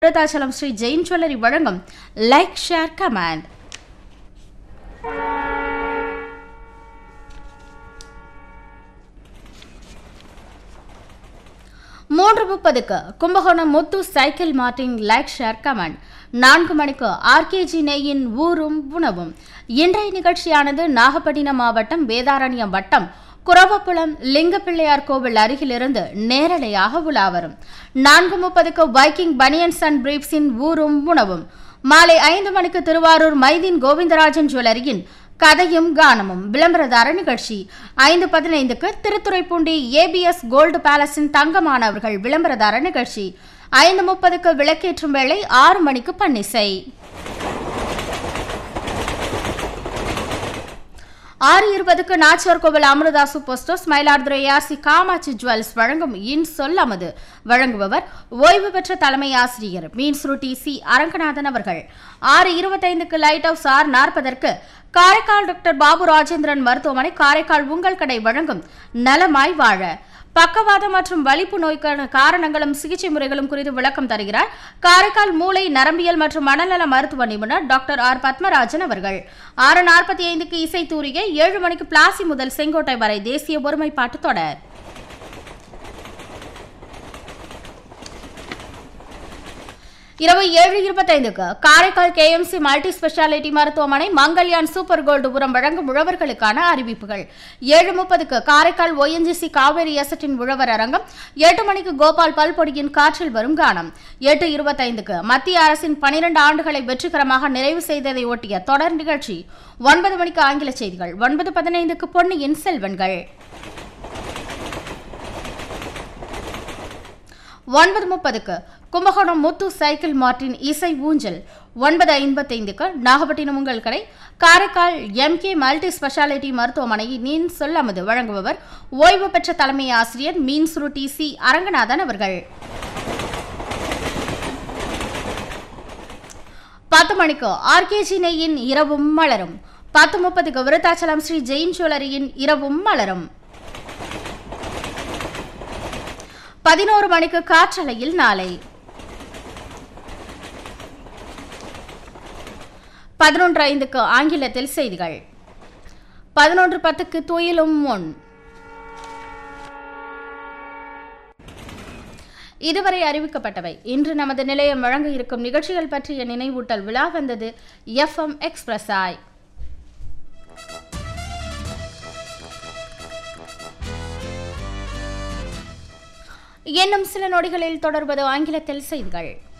Virudhachalam Shri Jain jewellery வழங்கும் like share comment மூன்று முப்பதுக்கு கும்பகோணம் முத்து சைக்கிள் மார்ட்டிங் லைக் ஷேர் கமெண்ட் நான்கு மணிக்கு ஆர்கேஜி நெய்யின் ஊரும் உணவும் இன்றைய நிகழ்ச்சியானது நாகப்பட்டினம் மாவட்டம் வேதாரண்யம் வட்டம் குரவப்புலம் லிங்கப்பிள்ளையார் கோவில் அருகிலிருந்து நேரலையாக உலா வரும் நான்கு முப்பதுக்கு வைக்கிங் பனியன்ஸ் அண்ட் பிரீப்ஸின் ஊரும் உணவும் மாலை ஐந்து மணிக்கு திருவாரூர் மைதீன் கோவிந்தராஜன் ஜுவல்லரியின் கதையும் கானமும் விளம்பரதார நிகழ்ச்சி ஐந்து பதினைந்துக்கு திருத்துறைப்பூண்டி ஏபிஎஸ் கோல்டு பேலஸின் தங்கமானவர்கள் விளம்பரதார நிகழ்ச்சி ஐந்து முப்பதுக்கு விளக்கேற்றும் வேளை ஆறு மணிக்கு பன்னிசை ஆறு இருபதுக்கு நாச்சியார் கோவில் அமிர்தாசு போஸ்டோஸ் மயிலாடுதுறை ஆர்சி காமாட்சி ஜுவல்ஸ் வழங்கும் இன் சொல்லமது வழங்குபவர் ஓய்வு பெற்ற தலைமை ஆசிரியர் மீன் சுருட்டி சி அரங்கநாதன் அவர்கள் ஆறு இருபத்தைந்துக்கு லைட் ஹவுஸ் ஆர் நாற்பதற்கு காரைக்கால் டாக்டர் பாபு ராஜேந்திரன் மருத்துவமனை காரைக்கால் உங்கள் கடை வழங்கும் நலமாய் வாழ பக்கவாதம் மற்றும் வலிப்பு நோய்க்கான காரணங்களும் சிகிச்சை முறைகளும் குறித்து விளக்கம் தருகிறார் காரைக்கால் மூளை நரம்பியல் மற்றும் மனநல மருத்துவ நிபுணர் டாக்டர் ஆர் பத்மராஜன் அவர்கள் ஆறு நாற்பத்தி ஐந்துக்கு இசை தூரிகை ஏழு மணிக்கு பிளாசி முதல் செங்கோட்டை வரை தேசிய ஒருமைப்பாட்டு தொடர் இரவு ஏழு இருபத்தைந்துக்கு காரைக்கால் கேஎம்சி மல்டி ஸ்பெஷாலிட்டி மருத்துவமனை மங்கல்யான் சூப்பர் கோல்டு உரம் வழங்கும் உழவர்களுக்கான அறிவிப்புகள் ஏழு முப்பதுக்கு காரைக்கால் ஒஎன்ஜிசி காவேரி எசட்டின் உழவர் அரங்கம் எட்டு மணிக்கு கோபால் பல்பொடியின் காற்றில் வரும் கானம் எட்டு இருபத்தைந்துக்கு மத்திய அரசின் பனிரெண்டு ஆண்டுகளை வெற்றிகரமாக நிறைவு செய்ததை ஒட்டிய தொடர் நிகழ்ச்சி ஒன்பது மணிக்கு ஆங்கில செய்திகள் ஒன்பது பதினைந்துக்கு பொன்னியின் செல்வன்கள் ஒன்பது முப்பதுக்கு கும்பகோணம் முத்து சைக்கிள் மார்ட்டின் இசை ஊஞ்சல் ஒன்பது ஐம்பத்தைந்துக்கு நாகப்பட்டினம் உங்கள் கடை காரைக்கால் எம்கே மல்டி ஸ்பெஷாலிட்டி மருத்துவமனை நீன் சொல்லாமது வழங்குபவர் ஓய்வு பெற்ற தலைமை ஆசிரியர் மீன் சுருட்டி சி அரங்கநாதன் அவர்கள் பத்து மணிக்கு ஆர்கேஜி நெய்யின் இரவும் மலரும் பத்து முப்பதுக்கு விருத்தாச்சலம் ஸ்ரீ ஜெயின் ஜுவல்லரியின் இரவும் மலரும் பதினோரு மணிக்கு காற்றலையில் நாளை பதினொன்று ஐந்துக்கு ஆங்கிலத்தில் செய்திகள் பதினொன்று பத்துக்கு துயிலும் முன் இதுவரை அறிவிக்கப்பட்டவை இன்று நமது நிலையம் வழங்க இருக்கும் நிகழ்ச்சிகள் பற்றிய நினைவூட்டல் விழா வந்தது எஃப்எம் எக்ஸ்பிரஸ் ஆய் இன்னும் சில நொடிகளில் தொடர்வது ஆங்கிலத்தில் செய்திகள்